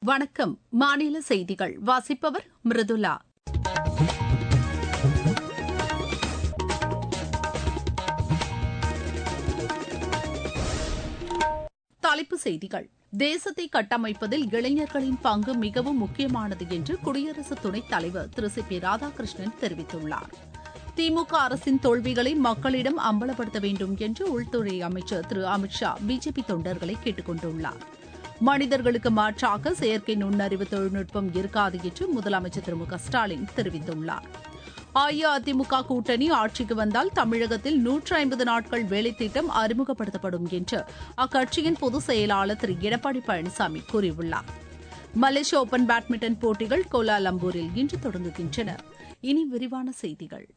வணக்கம் மாநில செய்திகள் வாசிப்பவர் மிருதுலா தலைப்புச் செய்திகள் தேசத்தை கட்டமைப்பதில் இளைஞர்களின் பங்கு மிகவும் முக்கியமானது என்று குடியரசு துணைத் தலைவர் திரு சி பி ராதாகிருஷ்ணன் தெரிவித்துள்ளார் திமுக அரசின் தோல்விகளை மக்களிடம் அம்பலப்படுத்த வேண்டும் என்று உள்துறை அமைச்சர் திரு அமித் ஷா பிஜேபி தொண்டர்களை கேட்டுக் கொண்டுள்ளார் மனிதர்களுக்கு மாற்றாக செயற்கை நுண்ணறிவு தொழில்நுட்பம் இருக்காது என்று முதலமைச்சர் திரு மு க ஸ்டாலின் தெரிவித்துள்ளார் அஇஅதிமுக கூட்டணி ஆட்சிக்கு வந்தால் தமிழகத்தில் நூற்று ஐம்பது நாட்கள் வேலை திட்டம் அறிமுகப்படுத்தப்படும் என்று அக்கட்சியின் பொதுச் செயலாளர் திரு எடப்பாடி பழனிசாமி கூறியுள்ளார் மலேசிய ஓபன் பேட்மிண்டன் போட்டிகள் கோலாலம்பூரில் இன்று தொடங்குகின்றன இனி விரிவான செய்திகள்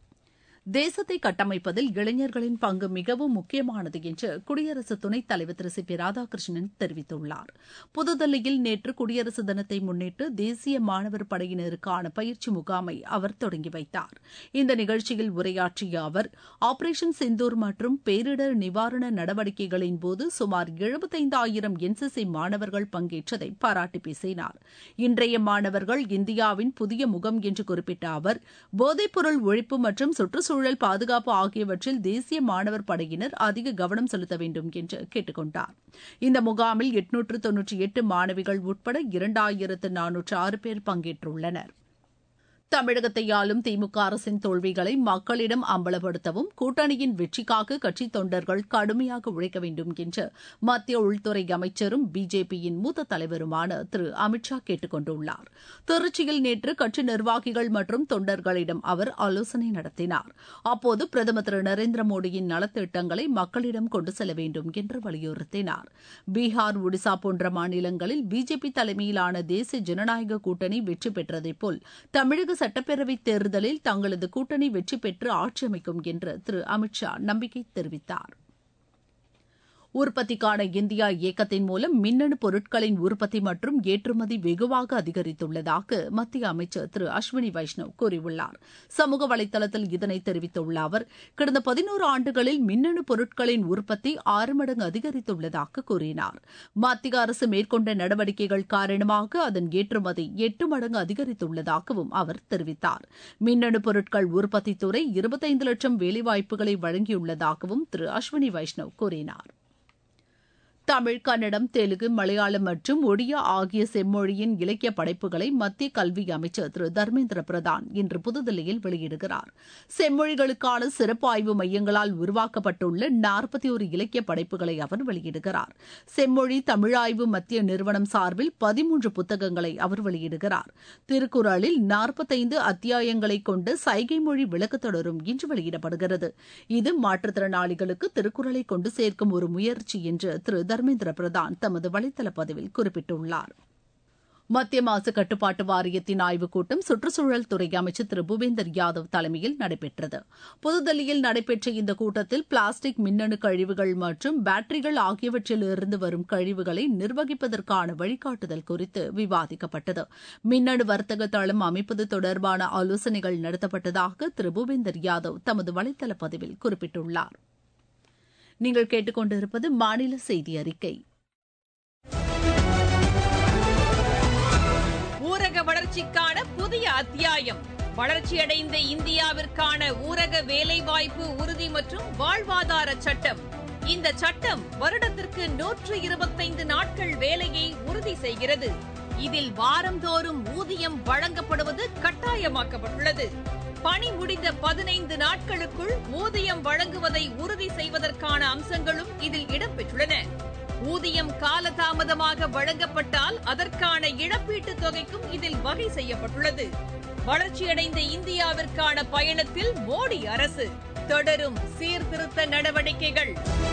தேசத்தை கட்டமைப்பதில் இளைஞர்களின் பங்கு மிகவும் முக்கியமானது என்று குடியரசு துணைத் தலைவர் திரு சி பி ராதாகிருஷ்ணன் தெரிவித்துள்ளார் புதுதில்லியில் நேற்று குடியரசு தினத்தை முன்னிட்டு தேசிய மாணவர் படையினருக்கான பயிற்சி முகாமை அவர் தொடங்கி வைத்தார் இந்த நிகழ்ச்சியில் உரையாற்றிய அவர் ஆபரேஷன் சிந்தூர் மற்றும் பேரிடர் நிவாரண நடவடிக்கைகளின் போது சுமார் எழுபத்தைந்தாயிரம் என்சிசி மாணவர்கள் பங்கேற்றதை பாராட்டி பேசினார் இன்றைய மாணவர்கள் இந்தியாவின் புதிய முகம் என்று குறிப்பிட்ட அவர் போதைப்பொருள் ஒழிப்பு மற்றும் சுற்றுச்சூழல் சூழல் பாதுகாப்பு ஆகியவற்றில் தேசிய மாணவர் படையினர் அதிக கவனம் செலுத்த வேண்டும் என்று கேட்டுக் கொண்டார் இந்த முகாமில் எட்நூற்று தொன்னூற்றி எட்டு மாணவிகள் உட்பட இரண்டாயிரத்து நானூற்று ஆறு பேர் பங்கேற்றுள்ளனர் தமிழகத்தை ஆளும் திமுக அரசின் தோல்விகளை மக்களிடம் அம்பலப்படுத்தவும் கூட்டணியின் வெற்றிக்காக கட்சித் தொண்டர்கள் கடுமையாக உழைக்க வேண்டும் என்று மத்திய உள்துறை அமைச்சரும் பிஜேபியின் மூத்த தலைவருமான திரு அமித் ஷா கேட்டுக் கொண்டுள்ளார் திருச்சியில் நேற்று கட்சி நிர்வாகிகள் மற்றும் தொண்டர்களிடம் அவர் ஆலோசனை நடத்தினார் அப்போது பிரதமர் திரு நரேந்திர மோடியின் நலத்திட்டங்களை மக்களிடம் கொண்டு செல்ல வேண்டும் என்று வலியுறுத்தினார் பீகார் ஒடிசா போன்ற மாநிலங்களில் பிஜேபி தலைமையிலான தேசிய ஜனநாயக கூட்டணி வெற்றி பெற்றதைப் போல் தமிழக சட்டப்பேரவைத் தேர்தலில் தங்களது கூட்டணி வெற்றி பெற்று ஆட்சி அமைக்கும் என்று திரு அமித் ஷா நம்பிக்கை தெரிவித்தார் உற்பத்திக்கான இந்தியா இயக்கத்தின் மூலம் மின்னணு பொருட்களின் உற்பத்தி மற்றும் ஏற்றுமதி வெகுவாக அதிகரித்துள்ளதாக மத்திய அமைச்சர் திரு அஸ்வினி வைஷ்ணவ் கூறியுள்ளார் சமூக வலைதளத்தில் இதனை தெரிவித்துள்ள அவர் கடந்த பதினோரு ஆண்டுகளில் மின்னணு பொருட்களின் உற்பத்தி ஆறு மடங்கு அதிகரித்துள்ளதாக கூறினார் மத்திய அரசு மேற்கொண்ட நடவடிக்கைகள் காரணமாக அதன் ஏற்றுமதி எட்டு மடங்கு அதிகரித்துள்ளதாகவும் அவர் தெரிவித்தார் மின்னணு பொருட்கள் உற்பத்தித் துறை இருபத்தைந்து லட்சம் வேலைவாய்ப்புகளை வழங்கியுள்ளதாகவும் திரு அஸ்வினி வைஷ்ணவ் கூறினார் தமிழ் கன்னடம் தெலுங்கு மலையாளம் மற்றும் ஒடியா ஆகிய செம்மொழியின் இலக்கிய படைப்புகளை மத்திய கல்வி அமைச்சர் திரு தர்மேந்திர பிரதான் இன்று புதுதில்லியில் வெளியிடுகிறார் செம்மொழிகளுக்கான சிறப்பு ஆய்வு மையங்களால் உருவாக்கப்பட்டுள்ள நாற்பத்தி ஒரு இலக்கிய படைப்புகளை அவர் வெளியிடுகிறார் செம்மொழி தமிழாய்வு மத்திய நிறுவனம் சார்பில் பதிமூன்று புத்தகங்களை அவர் வெளியிடுகிறார் திருக்குறளில் நாற்பத்தைந்து அத்தியாயங்களை கொண்ட சைகை மொழி விளக்கத்தொடரும் இன்று வெளியிடப்படுகிறது இது மாற்றுத்திறனாளிகளுக்கு திருக்குறளை கொண்டு சேர்க்கும் ஒரு முயற்சி என்று திரு தர்மேந்திர பிரதான் தமது வலைதள பதிவில் குறிப்பிட்டுள்ளார் மத்திய மாசு கட்டுப்பாட்டு வாரியத்தின் ஆய்வுக் கூட்டம் சுற்றுச்சூழல் துறை அமைச்சர் திரு பூபேந்தர் யாதவ் தலைமையில் நடைபெற்றது புதுதில்லியில் நடைபெற்ற இந்த கூட்டத்தில் பிளாஸ்டிக் மின்னணு கழிவுகள் மற்றும் பேட்டரிகள் ஆகியவற்றிலிருந்து வரும் கழிவுகளை நிர்வகிப்பதற்கான வழிகாட்டுதல் குறித்து விவாதிக்கப்பட்டது மின்னணு வர்த்தக தளம் அமைப்பது தொடர்பான ஆலோசனைகள் நடத்தப்பட்டதாக திரு பூபேந்தர் யாதவ் தமது வலைதள பதிவில் குறிப்பிட்டுள்ளார் நீங்கள் கேட்டுக்கொண்டிருப்பது மாநில செய்தி அறிக்கை ஊரக வளர்ச்சிக்கான புதிய அத்தியாயம் வளர்ச்சியடைந்த இந்தியாவிற்கான ஊரக வேலைவாய்ப்பு உறுதி மற்றும் வாழ்வாதார சட்டம் இந்த சட்டம் வருடத்திற்கு நூற்று இருபத்தைந்து நாட்கள் வேலையை உறுதி செய்கிறது இதில் வாரந்தோறும் ஊதியம் வழங்கப்படுவது கட்டாயமாக்கப்பட்டுள்ளது பணி முடிந்த பதினைந்து நாட்களுக்குள் ஊதியம் வழங்குவதை உறுதி செய்வதற்கான அம்சங்களும் இதில் இடம்பெற்றுள்ளன ஊதியம் காலதாமதமாக வழங்கப்பட்டால் அதற்கான இழப்பீட்டுத் தொகைக்கும் இதில் வகை செய்யப்பட்டுள்ளது வளர்ச்சியடைந்த இந்தியாவிற்கான பயணத்தில் மோடி அரசு தொடரும் சீர்திருத்த நடவடிக்கைகள்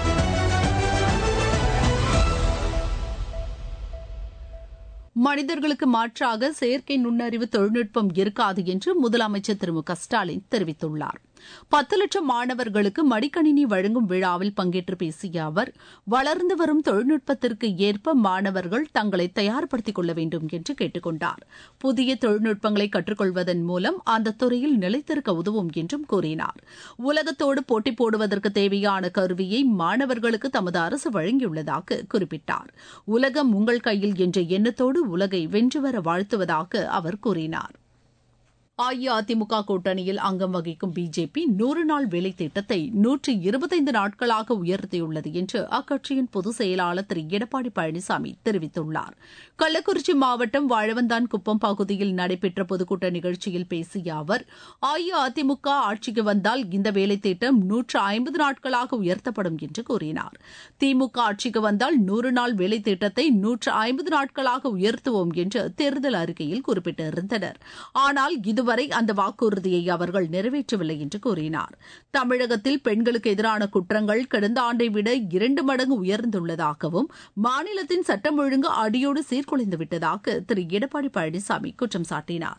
மனிதர்களுக்கு மாற்றாக செயற்கை நுண்ணறிவு தொழில்நுட்பம் இருக்காது என்று முதலமைச்சர் திரு மு க ஸ்டாலின் தெரிவித்துள்ளார் பத்து லட்சம் மாணவர்களுக்கு மடிக்கணினி வழங்கும் விழாவில் பங்கேற்று பேசிய அவர் வளர்ந்து வரும் தொழில்நுட்பத்திற்கு ஏற்ப மாணவர்கள் தங்களை தயார்படுத்திக் கொள்ள வேண்டும் என்று கேட்டுக் கொண்டார் புதிய தொழில்நுட்பங்களை கற்றுக்கொள்வதன் மூலம் அந்த துறையில் நிலைத்திருக்க உதவும் என்றும் கூறினார் உலகத்தோடு போட்டி போடுவதற்கு தேவையான கருவியை மாணவர்களுக்கு தமது அரசு வழங்கியுள்ளதாக குறிப்பிட்டார் உலகம் உங்கள் கையில் என்ற எண்ணத்தோடு உலகை வென்று வர வாழ்த்துவதாக அவர் கூறினார் அஇஅதிமுக கூட்டணியில் அங்கம் வகிக்கும் பிஜேபி நூறு நாள் வேலை திட்டத்தை நூற்றி இருபத்தைந்து நாட்களாக உயர்த்தியுள்ளது என்று அக்கட்சியின் பொதுச் செயலாளர் திரு எடப்பாடி பழனிசாமி தெரிவித்துள்ளார் கள்ளக்குறிச்சி மாவட்டம் வாழவந்தான் குப்பம் பகுதியில் நடைபெற்ற பொதுக்கூட்ட நிகழ்ச்சியில் பேசிய அவர் அஇஅதிமுக ஆட்சிக்கு வந்தால் இந்த வேலை திட்டம் நூற்று ஐம்பது நாட்களாக உயர்த்தப்படும் என்று கூறினார் திமுக ஆட்சிக்கு வந்தால் நூறு நாள் வேலை திட்டத்தை நூற்று ஐம்பது நாட்களாக உயர்த்துவோம் என்று தேர்தல் அறிக்கையில் குறிப்பிட்டிருந்தனர் ஆனால் இதுவரை அந்த வாக்குறுதியை அவர்கள் நிறைவேற்றவில்லை என்று கூறினார் தமிழகத்தில் பெண்களுக்கு எதிரான குற்றங்கள் கடந்த ஆண்டை விட இரண்டு மடங்கு உயர்ந்துள்ளதாகவும் மாநிலத்தின் சட்டம் ஒழுங்கு அடியோடு சீர்குலைந்து விட்டதாக திரு எடப்பாடி பழனிசாமி குற்றம் சாட்டினார்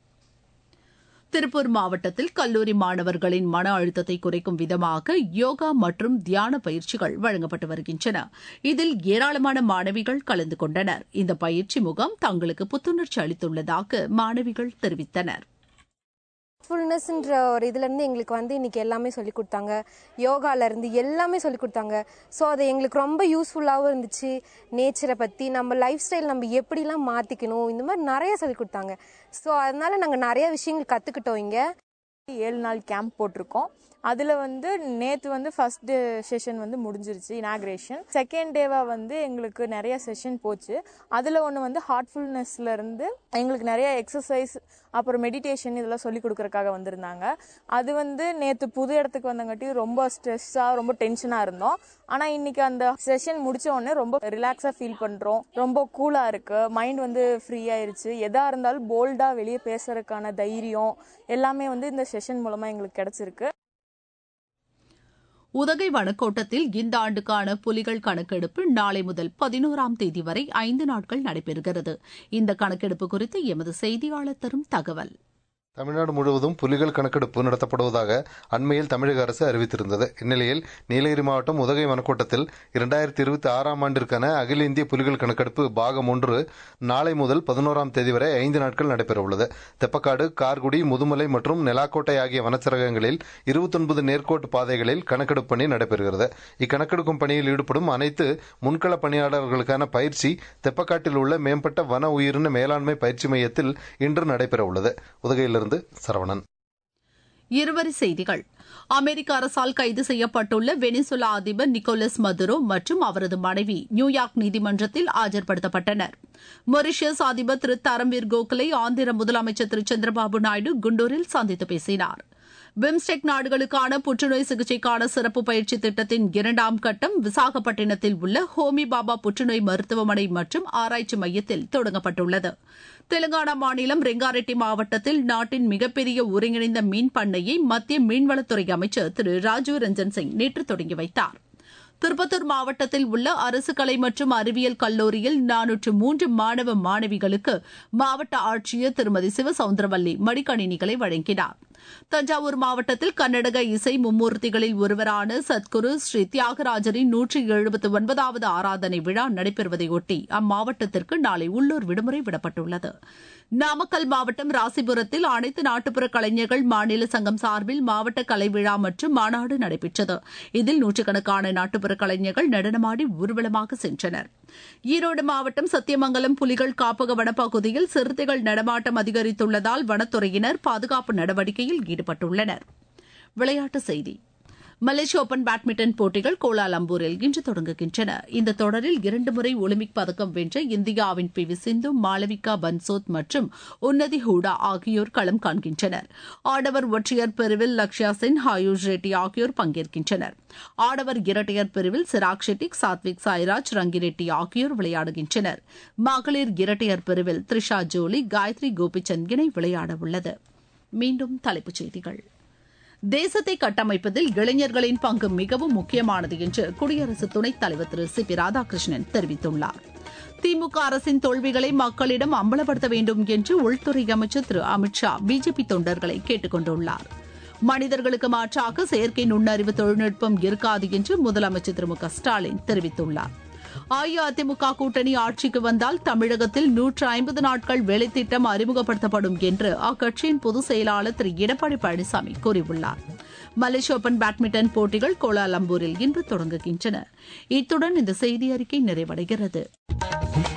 திருப்பூர் மாவட்டத்தில் கல்லூரி மாணவர்களின் மன அழுத்தத்தை குறைக்கும் விதமாக யோகா மற்றும் தியான பயிற்சிகள் வழங்கப்பட்டு வருகின்றன இதில் ஏராளமான மாணவிகள் கலந்து கொண்டனர் இந்த பயிற்சி முகாம் தங்களுக்கு புத்துணர்ச்சி அளித்துள்ளதாக மாணவிகள் தெரிவித்தனர் ஃபுல்னஸ்ன்ற ஒரு இதுலேருந்து எங்களுக்கு வந்து இன்றைக்கி எல்லாமே சொல்லி கொடுத்தாங்க யோகாலேருந்து எல்லாமே சொல்லி கொடுத்தாங்க ஸோ அது எங்களுக்கு ரொம்ப யூஸ்ஃபுல்லாகவும் இருந்துச்சு நேச்சரை பற்றி நம்ம லைஃப் ஸ்டைல் நம்ம எப்படிலாம் மாற்றிக்கணும் இந்த மாதிரி நிறைய சொல்லி கொடுத்தாங்க ஸோ அதனால நாங்கள் நிறைய விஷயங்கள் கற்றுக்கிட்டோம் இங்கே ஏழு நாள் கேம்ப் போட்டிருக்கோம் அதில் வந்து நேற்று வந்து ஃபர்ஸ்ட் செஷன் வந்து முடிஞ்சிருச்சு இனாக்ரேஷன் செகண்ட் டேவாக வந்து எங்களுக்கு நிறைய செஷன் போச்சு அதில் ஒன்று வந்து ஹார்ட்ஃபுல்னஸ்ல இருந்து எங்களுக்கு நிறைய எக்ஸசைஸ் அப்புறம் மெடிடேஷன் இதெல்லாம் சொல்லி கொடுக்கறக்காக வந்திருந்தாங்க அது வந்து நேற்று புது இடத்துக்கு வந்தங்காட்டி ரொம்ப ஸ்ட்ரெஸ்ஸாக ரொம்ப டென்ஷனாக இருந்தோம் ஆனால் இன்னைக்கு அந்த செஷன் முடிச்ச உடனே ரொம்ப ரிலாக்ஸாக ஃபீல் பண்ணுறோம் ரொம்ப கூலாக இருக்கு மைண்ட் வந்து ஃப்ரீ ஆயிருச்சு எதாக இருந்தாலும் போல்டாக வெளியே பேசுறதுக்கான தைரியம் எல்லாமே வந்து இந்த செஷன் மூலமாக எங்களுக்கு கிடைச்சிருக்கு உதகை வனக்கோட்டத்தில் இந்த ஆண்டுக்கான புலிகள் கணக்கெடுப்பு நாளை முதல் பதினோராம் தேதி வரை ஐந்து நாட்கள் நடைபெறுகிறது இந்த கணக்கெடுப்பு குறித்து எமது செய்தியாளர் தரும் தகவல் தமிழ்நாடு முழுவதும் புலிகள் கணக்கெடுப்பு நடத்தப்படுவதாக அண்மையில் தமிழக அரசு அறிவித்திருந்தது இந்நிலையில் நீலகிரி மாவட்டம் உதகை வனக்கோட்டத்தில் இரண்டாயிரத்தி இருபத்தி ஆறாம் ஆண்டிற்கான அகில இந்திய புலிகள் கணக்கெடுப்பு பாகம் ஒன்று நாளை முதல் பதினோராம் தேதி வரை ஐந்து நாட்கள் நடைபெறவுள்ளது தெப்பக்காடு கார்குடி முதுமலை மற்றும் நெலாக்கோட்டை ஆகிய வனச்சரகங்களில் இருபத்தொன்பது நேர்கோட்டு பாதைகளில் கணக்கெடுப்பு பணி நடைபெறுகிறது இக்கணக்கெடுக்கும் பணியில் ஈடுபடும் அனைத்து முன்கள பணியாளர்களுக்கான பயிற்சி தெப்பக்காட்டில் உள்ள மேம்பட்ட வன உயிரின மேலாண்மை பயிற்சி மையத்தில் இன்று நடைபெறவுள்ளது உதகையில் இருந்து சரவணன் இருவரி செய்திகள் அமெரிக்க அரசால் கைது செய்யப்பட்டுள்ள வெனிசுலா அதிபர் நிக்கோலஸ் மதுரோ மற்றும் அவரது மனைவி நியூயார்க் நீதிமன்றத்தில் ஆஜர்படுத்தப்பட்டனர் மொரிஷியஸ் அதிபர் திரு தரம்பீர் கோகலை ஆந்திர முதலமைச்சர் திரு சந்திரபாபு நாயுடு குண்டூரில் சந்தித்து பேசினார் பிம்ஸ்டெக் நாடுகளுக்கான புற்றுநோய் சிகிச்சைக்கான சிறப்பு பயிற்சி திட்டத்தின் இரண்டாம் கட்டம் விசாகப்பட்டினத்தில் உள்ள ஹோமி பாபா புற்றுநோய் மருத்துவமனை மற்றும் ஆராய்ச்சி மையத்தில் தொடங்கப்பட்டுள்ளது தெலுங்கானா மாநிலம் ரெங்காரெட்டி மாவட்டத்தில் நாட்டின் மிகப்பெரிய ஒருங்கிணைந்த மீன் பண்ணையை மத்திய மீன்வளத்துறை அமைச்சர் திரு ராஜீவ் ரஞ்சன் சிங் நேற்று தொடங்கி வைத்தார் திருப்பத்தூர் மாவட்டத்தில் உள்ள அரசு கலை மற்றும் அறிவியல் கல்லூரியில் நானூற்று மூன்று மாணவ மாணவிகளுக்கு மாவட்ட ஆட்சியர் திருமதி சிவசவுந்தரவல்லி மடிக்கணினிகளை வழங்கினார் தஞ்சாவூர் மாவட்டத்தில் கர்நாடக இசை மும்மூர்த்திகளில் ஒருவரான சத்குரு ஸ்ரீ தியாகராஜரின் நூற்றி எழுபத்தி ஒன்பதாவது ஆராதனை விழா நடைபெறுவதையொட்டி அம்மாவட்டத்திற்கு நாளை உள்ளூர் விடுமுறை விடப்பட்டுள்ளது நாமக்கல் மாவட்டம் ராசிபுரத்தில் அனைத்து நாட்டுப்புற கலைஞர்கள் மாநில சங்கம் சார்பில் மாவட்ட கலை விழா மற்றும் மாநாடு நடைபெற்றது இதில் நூற்றுக்கணக்கான நாட்டுப்புற கலைஞர்கள் நடனமாடி ஊர்வலமாக சென்றனர் ஈரோடு மாவட்டம் சத்தியமங்கலம் புலிகள் காப்பக வனப்பகுதியில் சிறுத்தைகள் நடமாட்டம் அதிகரித்துள்ளதால் வனத்துறையினர் பாதுகாப்பு நடவடிக்கையில் ஈடுபட்டுள்ளனர் விளையாட்டுச் செய்தி மலேசிய ஓபன் பேட்மிண்டன் போட்டிகள் கோலாலம்பூரில் இன்று தொடங்குகின்றன இந்த தொடரில் இரண்டு முறை ஒலிம்பிக் பதக்கம் வென்ற இந்தியாவின் பி வி சிந்து மாளவிகா பன்சோத் மற்றும் உன்னதி ஹூடா ஆகியோர் களம் காண்கின்றனர் ஆடவர் ஒற்றையர் பிரிவில் லக்ஷயா சென் ஆயுஷ் ரெட்டி ஆகியோர் பங்கேற்கின்றனர் ஆடவர் இரட்டையர் பிரிவில் சிராக் ஷெட்டி சாத்விக் சாய்ராஜ் ரங்கிரெட்டி ஆகியோர் விளையாடுகின்றனர் மகளிர் இரட்டையர் பிரிவில் த்ரிஷா ஜோலி காயத்ரி கோபிச்சந்த் இணை விளையாடவுள்ளது மீண்டும் தலைப்புச் செய்திகள் தேசத்தை கட்டமைப்பதில் இளைஞர்களின் பங்கு மிகவும் முக்கியமானது என்று குடியரசு துணைத் தலைவர் திரு சி பி ராதாகிருஷ்ணன் தெரிவித்துள்ளார் திமுக அரசின் தோல்விகளை மக்களிடம் அம்பலப்படுத்த வேண்டும் என்று உள்துறை அமைச்சர் திரு அமித் ஷா பிஜேபி தொண்டர்களை கேட்டுக் கொண்டுள்ளார் மனிதர்களுக்கு மாற்றாக செயற்கை நுண்ணறிவு தொழில்நுட்பம் இருக்காது என்று முதலமைச்சர் திரு மு க ஸ்டாலின் தெரிவித்துள்ளார் அஇஅதிமுக கூட்டணி ஆட்சிக்கு வந்தால் தமிழகத்தில் நூற்று ஐம்பது நாட்கள் வேலைத்திட்டம் அறிமுகப்படுத்தப்படும் என்று அக்கட்சியின் பொதுச் செயலாளர் திரு எடப்பாடி பழனிசாமி கூறியுள்ளார் மலேசிய ஓபன் பேட்மிண்டன் போட்டிகள் கோலாலம்பூரில் இன்று தொடங்குகின்றன இத்துடன் இந்த செய்தி அறிக்கை நிறைவடைகிறது